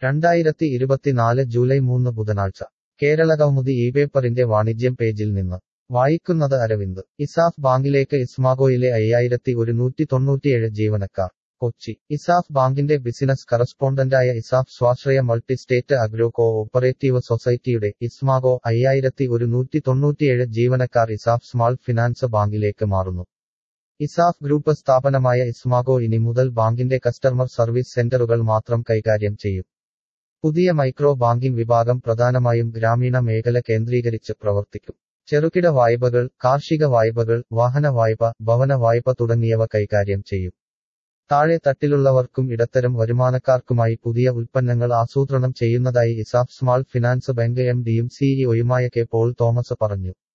രണ്ടായിരത്തി ഇരുപത്തിനാല് ജൂലൈ മൂന്ന് ബുധനാഴ്ച കേരളകൗമുദി ഈ പേപ്പറിന്റെ വാണിജ്യം പേജിൽ നിന്ന് വായിക്കുന്നത് അരവിന്ദ് ഇസാഫ് ബാങ്കിലേക്ക് ഇസ്മാഗോയിലെ അയ്യായിരത്തി ഒരുന്നൂറ്റി തൊണ്ണൂറ്റിയേഴ് ജീവനക്കാർ കൊച്ചി ഇസാഫ് ബാങ്കിന്റെ ബിസിനസ് കറസ്പോണ്ടന്റായ ഇസാഫ് സ്വാശ്രയ multi state agro cooperative സൊസൈറ്റിയുടെ ഇസ്മാഗോ അയ്യായിരത്തി ഒരുന്നൂറ്റി തൊണ്ണൂറ്റിയേഴ് ജീവനക്കാർ ഇസാഫ് സ്മാൾ ഫിനാൻസ് ബാങ്കിലേക്ക് മാറുന്നു ഇസാഫ് ഗ്രൂപ്പ് സ്ഥാപനമായ ഇസ്മാഗോ ഇനി മുതൽ ബാങ്കിന്റെ കസ്റ്റമർ സർവീസ് സെന്ററുകൾ മാത്രം കൈകാര്യം ചെയ്യും പുതിയ മൈക്രോ ബാങ്കിംഗ് വിഭാഗം പ്രധാനമായും ഗ്രാമീണ മേഖല കേന്ദ്രീകരിച്ച് പ്രവർത്തിക്കും ചെറുകിട വായ്പകൾ കാർഷിക വായ്പകൾ വാഹന വായ്പ ഭവന വായ്പ തുടങ്ങിയവ കൈകാര്യം ചെയ്യും താഴെ തട്ടിലുള്ളവർക്കും ഇടത്തരം വരുമാനക്കാർക്കുമായി പുതിയ ഉൽപ്പന്നങ്ങൾ ആസൂത്രണം ചെയ്യുന്നതായി ESAF small finance bank M ഡിയും സിഇഒയുമായ കെ പോൾ തോമസ് പറഞ്ഞു